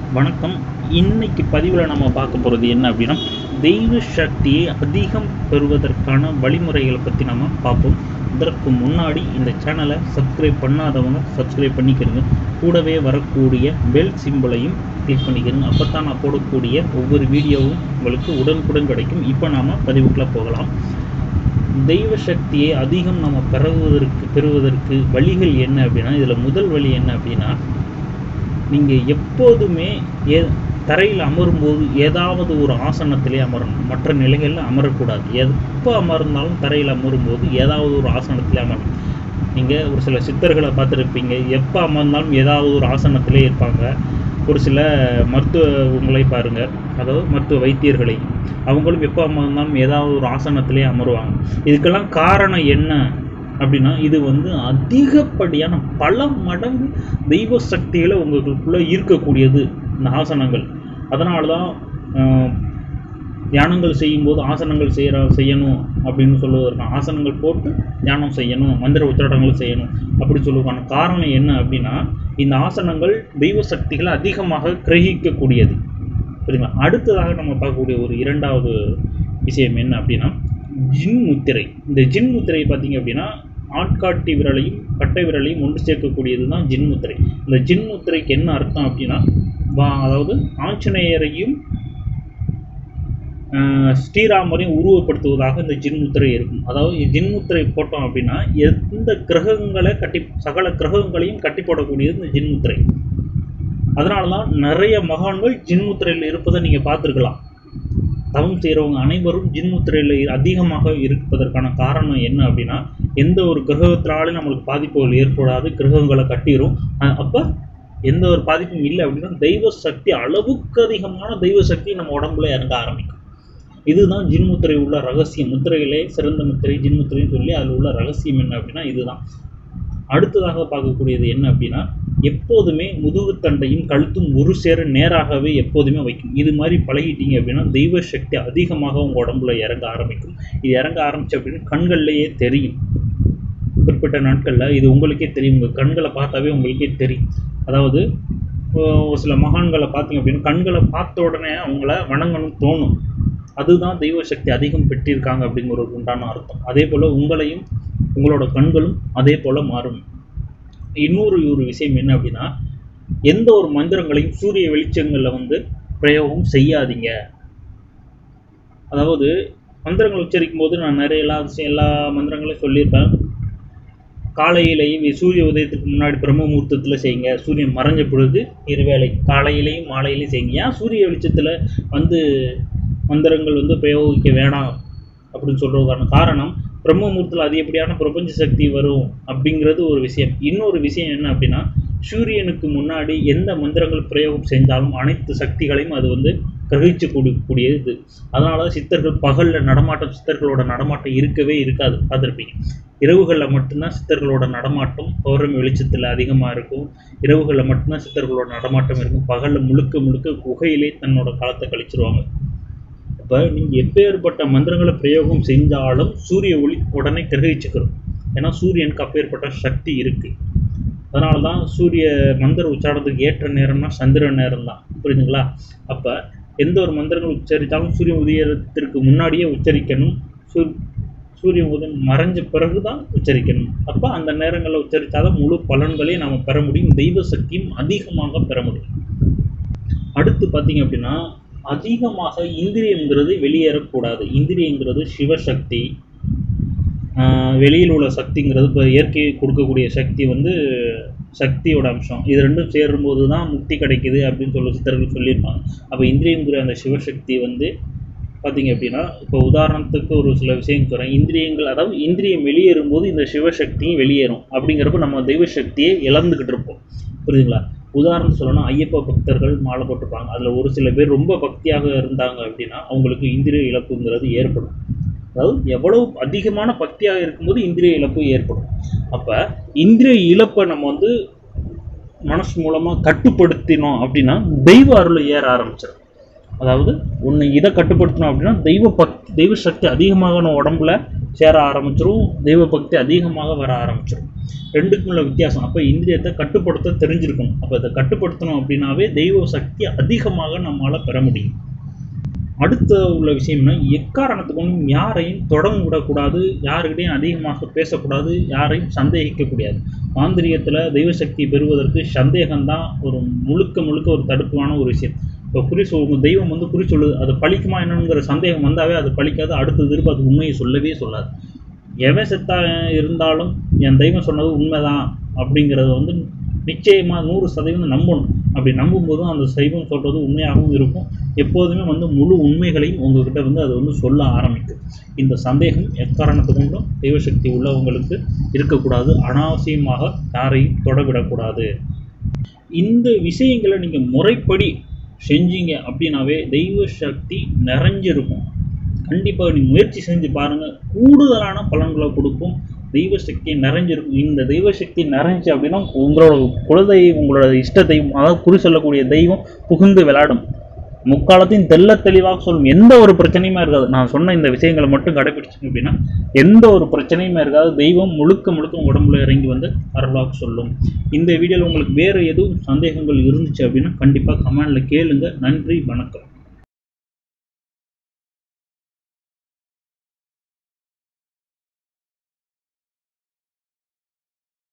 வணக்கம் இன்னைக்கு பதிவில் நம்ம பார்க்க போகிறது என்ன அப்படின்னா தெய்வ சக்தியை அதிகம் பெறுவதற்கான வழிமுறைகளை பற்றி நம்ம பார்ப்போம் இதற்கு முன்னாடி இந்த சேனலை சப்ஸ்கிரைப் பண்ணாதவங்க சப்ஸ்கிரைப் பண்ணிக்கிறங்க கூடவே வரக்கூடிய பெல் சிம்பிளையும் கிளிக் பண்ணிக்கிறங்க அப்போ தான் நான் போடக்கூடிய ஒவ்வொரு வீடியோவும் உங்களுக்கு உடனுக்குடன் கிடைக்கும் இப்போ நாம் பதிவுக்குள்ளே போகலாம் தெய்வ சக்தியை அதிகம் நம்ம பெறுவதற்கு பெறுவதற்கு வழிகள் என்ன அப்படின்னா இதில் முதல் வழி என்ன அப்படின்னா நீங்கள் எப்போதுமே ஏ தரையில் அமரும்போது ஏதாவது ஒரு ஆசனத்திலே அமரணும் மற்ற நிலைகளில் அமரக்கூடாது எப்போ அமர்ந்தாலும் தரையில் அமரும்போது ஏதாவது ஒரு ஆசனத்திலே அமரணும் நீங்கள் ஒரு சில சித்தர்களை பார்த்துருப்பீங்க எப்போ அமர்ந்தாலும் ஏதாவது ஒரு ஆசனத்திலே இருப்பாங்க ஒரு சில மருத்துவங்களை பாருங்கள் அதாவது மருத்துவ வைத்தியர்களை அவங்களும் எப்போ அமர்ந்தாலும் ஏதாவது ஒரு ஆசனத்திலே அமருவாங்க இதுக்கெல்லாம் காரணம் என்ன அப்படின்னா இது வந்து அதிகப்படியான பல மடங்கு தெய்வ சக்திகளை உங்களுக்குள்ளே ஈர்க்கக்கூடியது இந்த ஆசனங்கள் அதனால தான் ஆஹ், தியானங்கள் செய்யும்போது ஆசனங்கள் செய்கிற செய்யணும் அப்படின்னு சொல்லுவதற்கு ஆசனங்கள் போட்டு தியானம் செய்யணும் மந்திர உச்சாடங்கள் செய்யணும் அப்படி சொல்லுவாங்க காரணம் என்ன அப்படின்னா இந்த ஆசனங்கள் தெய்வ சக்திகளை அதிகமாக கிரகிக்கக்கூடியது சரிங்களா அடுத்ததாக நம்ம பார்க்கக்கூடிய ஒரு இரண்டாவது விஷயம் என்ன அப்படின்னா ஜின் முத்திரை இந்த ஜின் முத்திரை பார்த்தீங்க அப்படின்னா ஆட்காட்டி விரலையும் கட்டை விரலையும் ஒன்று சேர்க்கக்கூடியது தான் ஜின் முத்திரை இந்த ஜின் முத்திரைக்கு என்ன அர்த்தம் அப்படின்னா வா- அதாவது ஆஞ்சநேயரையும் ஆஹ், ஸ்ரீராமரையும் உருவப்படுத்துவதாக இந்த ஜின் முத்திரை இருக்கும் அதாவது ஜின் முத்திரை போட்டோம் அப்படின்னா எந்த கிரகங்களை கட்டி சகல கிரகங்களையும் கட்டி போடக்கூடியது இந்த ஜின் முத்திரை அதனால தான் நிறைய மகான்கள் ஜின் முத்திரையில் இருப்பதை நீங்கள் பார்த்துருக்கலாம் தவம் செய்கிறவங்க அனைவரும் ஜின் முத்திரையில் அதிகமாக இருப்பதற்கான காரணம் என்ன அப்படின்னா எந்த ஒரு கிரகத்தினாலும் நம்மளுக்கு பாதிப்புகள் ஏற்படாது கிரகங்களை கட்டிரும் அப்போ எந்த ஒரு பாதிப்பும் இல்லை அப்படின்னா தெய்வ சக்தி அளவுக்கு அதிகமான தெய்வ சக்தி நம்ம உடம்புல இறங்க ஆரம்பிக்கும் இதுதான் ஜின் முத்திரை உள்ள ரகசியம் முத்திரையிலே சிறந்த முத்திரை ஜின் முத்திரைன்னு சொல்லி அதில் உள்ள ரகசியம் என்ன அப்படின்னா இதுதான் அடுத்ததாக பார்க்கக்கூடியது என்ன அப்படின்னா எப்போதுமே முதுகுத்தண்டையும் கழுத்தும் ஒரு சேர நேராகவே எப்போதுமே வைக்கும் இது மாதிரி பழகிட்டீங்க அப்படின்னா தெய்வ சக்தி அதிகமாக உங்கள் உடம்புல இறங்க ஆரம்பிக்கும் இது இறங்க ஆரம்பிச்சு அப்படின்னா கண்கள்லேயே தெரியும் குறிப்பிட்ட நாட்களில் இது உங்களுக்கே தெரியும் உங்கள் கண்களை பார்த்தாவே உங்களுக்கே தெரியும் அதாவது ஒ- ஒரு சில மகான்களை பார்த்தீங்க அப்படின்னா கண்களை பார்த்த உடனே அவங்கள வணங்கணும் தோணும் அதுதான் தெய்வ சக்தி அதிகம் பெற்றிருக்காங்க அப்படிங்கிறது உண்டான அர்த்தம் அதே போல் உங்களையும் உங்களோட கண்களும் அதே போல் மாறும் இன்னொரு ஒரு விஷயம் என்ன அப்படின்னா எந்த ஒரு மந்திரங்களையும் சூரிய வெளிச்சங்களில் வந்து பிரயோகம் செய்யாதீங்க அதாவது மந்திரங்கள் உச்சரிக்கும் போது நான் நிறைய எல்லா விஷயம் எல்லா மந்திரங்களையும் சொல்லியிருப்பேன் காலையிலேயும் சூரிய உதயத்துக்கு முன்னாடி பிரம்ம முகூர்த்தத்தில் செய்யுங்க சூரியன் மறைஞ்ச பொழுது இருவேளை காலையிலையும் மாலையிலையும் செய்யுங்க ஏன் சூரிய வெளிச்சத்தில் வந்து மந்திரங்கள் வந்து பிரயோகிக்க வேணாம் அப்படின்னு சொல்கிறதுக்கான காரணம் பிரம்ம முகூர்த்தத்தில் அதிகப்படியான பிரபஞ்ச சக்தி வரும் அப்படிங்கிறது ஒரு விஷயம் இன்னொரு விஷயம் என்ன அப்படின்னா சூரியனுக்கு முன்னாடி எந்த மந்திரங்கள் பிரயோகம் செஞ்சாலும் அனைத்து சக்திகளையும் அது வந்து கிரகிச்சு கொடுக்கக்கூடியது அதனால தான் சித்தர்கள் பகலில் நடமாட்டம் சித்தர்களோட நடமாட்டம் இருக்கவே இருக்காது பார்த்துருப்பீங்க இரவுகளில் மட்டும்தான் சித்தர்களோட நடமாட்டம் பௌர்ணமி வெளிச்சத்தில் அதிகமாக இருக்கும் இரவுகளில் மட்டும்தான் சித்தர்களோட நடமாட்டம் இருக்கும் பகலில் முழுக்க முழுக்க குகையிலே தன்னோட காலத்தை கழிச்சிருவாங்க அப்போ நீங்கள் எப்பேற்பட்ட மந்திரங்களை பிரயோகம் செஞ்சாலும் சூரிய ஒளி உடனே கிரகிச்சுக்கிறோம் ஏன்னா சூரியனுக்கு அப்பேற்பட்ட சக்தி இருக்குது அதனால தான் சூரிய மந்திர உச்சாரணத்துக்கு ஏற்ற நேரம்னா சந்திர நேரம் தான் புரியுதுங்களா அப்போ எந்த ஒரு மந்திரங்கள் உச்சரித்தாலும் சூரிய உதயத்திற்கு முன்னாடியே உச்சரிக்கணும் சூ சூரிய உதயம் மறைஞ்ச பிறகு தான் உச்சரிக்கணும் அப்போ அந்த நேரங்களில் உச்சரித்தாதான் முழு பலன்களையும் நாம் பெற முடியும் தெய்வ சக்தியும் அதிகமாக பெற முடியும் அடுத்து பார்த்தீங்க அப்படின்னா அதிகமாக இந்திரியங்கிறது வெளியேறக்கூடாது இந்திரியங்கிறது சிவசக்தி ஆஹ் வெளியில் உள்ள சக்திங்கிறது இப்போ இயற்கை கொடுக்கக்கூடிய சக்தி வந்து சக்தியோட அம்சம் இது ரெண்டும் சேரும்போது தான் முக்தி கிடைக்குது அப்படின்னு சொல்லி சித்தர்கள் சொல்லியிருப்பாங்க அப்போ இந்திரியங்கிற அந்த சிவசக்தி வந்து பார்த்தீங்க அப்படின்னா இப்போ உதாரணத்துக்கு ஒரு சில விஷயம் சொல்கிறேன் இந்திரியங்கள் அதாவது இந்திரியம் வெளியேறும்போது இந்த சிவசக்தியும் வெளியேறும் அப்படிங்கிறப்ப நம்ம தெய்வ சக்தியை இழந்துக்கிட்டு இருப்போம் புரியுதுங்களா உதாரணம் சொல்லணும்னா ஐயப்ப பக்தர்கள் மாலை போட்டிருப்பாங்க அதில் ஒரு சில பேர் ரொம்ப பக்தியாக இருந்தாங்க அப்படின்னா அவங்களுக்கு இந்திரிய இழப்புங்கிறது ஏற்படும் அதாவது எவ்வளவு அதிகமான பக்தியாக இருக்கும்போது இந்திரிய இழப்பு ஏற்படும் அப்போ இந்திரிய இழப்பை நம்ம வந்து மனசு மூலமாக கட்டுப்படுத்தினோம் அப்படின்னா தெய்வ அருள் ஏற ஆரம்பிச்சிடும் அதாவது ஒன்று இதை கட்டுப்படுத்தணும் அப்படின்னா தெய்வ பக்தி தெய்வ சக்தி அதிகமாக நம்ம உடம்புல சேர ஆரம்பிச்சிரும் தெய்வ பக்தி அதிகமாக வர ஆரம்பிச்சிரும் ரெண்டுக்கும் உள்ள வித்தியாசம் அப்போ இந்திரியத்தை கட்டுப்படுத்த தெரிஞ்சிருக்கணும் அப்போ இதை கட்டுப்படுத்தணும் அப்படின்னாவே தெய்வ சக்தி அதிகமாக நம்மளால் பெற முடியும் அடுத்த உள்ள விஷயம்னா எக்காரணத்துக்கும் யாரையும் தொடங்க விடக்கூடாது யாருக்கிட்டையும் அதிகமாக பேசக்கூடாது யாரையும் சந்தேகிக்கக்கூடாது மாந்திரியத்தில் தெய்வ சக்தி பெறுவதற்கு சந்தேகம்தான் ஒரு முழுக்க முழுக்க ஒரு தடுப்பான ஒரு விஷயம் இப்போ குறி சொல் உங்க தெய்வம் வந்து குறி சொல்லுது அது பழிக்குமா என்னங்கிற சந்தேகம் வந்தாவே அது பழிக்காது அடுத்த திரும்ப அது உண்மையை சொல்லவே சொல்லாது எவன் செத்தா இருந்தாலும் என் தெய்வம் சொன்னது உண்மைதான் அப்படிங்கிறத வந்து நிச்சயமாக நூறு சதவீதம் நம்பணும் அப்படி நம்பும்போது அந்த தெய்வம் சொல்கிறது உண்மையாகவும் இருக்கும் எப்போதுமே வந்து முழு உண்மைகளையும் உங்ககிட்ட வந்து அது வந்து சொல்ல ஆரம்பிக்கும் இந்த சந்தேகம் எக்காரணத்து கொண்டும் தெய்வசக்தி உள்ளவங்களுக்கு இருக்கக்கூடாது அனாவசியமாக யாரையும் தொடவிடக்கூடாது இந்த விஷயங்களை நீங்கள் முறைப்படி செஞ்சீங்க அப்படின்னாவே தெய்வ சக்தி நிறைஞ்சிருக்கும் கண்டிப்பாக நீ முயற்சி செஞ்சு பாருங்கள் கூடுதலான பலன்களை கொடுக்கும் தெய்வ சக்தி நிறைஞ்சிருக்கும் இந்த தெய்வ சக்தி நிறைஞ்சு அப்படின்னா உங்களோட குலதெய்வம் உங்களோட இஷ்ட தெய்வம் அதாவது குறி சொல்லக்கூடிய தெய்வம் புகுந்து விளையாடும் முக்காலத்தையும் தெள்ள தெளிவாக சொல்லும் எந்த ஒரு பிரச்சனையுமே இருக்காது நான் சொன்ன இந்த விஷயங்களை மட்டும் கடைபிடிச்சிங்க அப்படின்னா எந்த ஒரு பிரச்சனையுமே இருக்காது தெய்வம் முழுக்க முழுக்க உங்க உடம்புல இறங்கி வந்து அருளாக சொல்லும் இந்த வீடியோவில் உங்களுக்கு வேறு எதுவும் சந்தேகங்கள் இருந்துச்சு அப்படின்னா கண்டிப்பாக கமெண்டில் கேளுங்க நன்றி வணக்கம்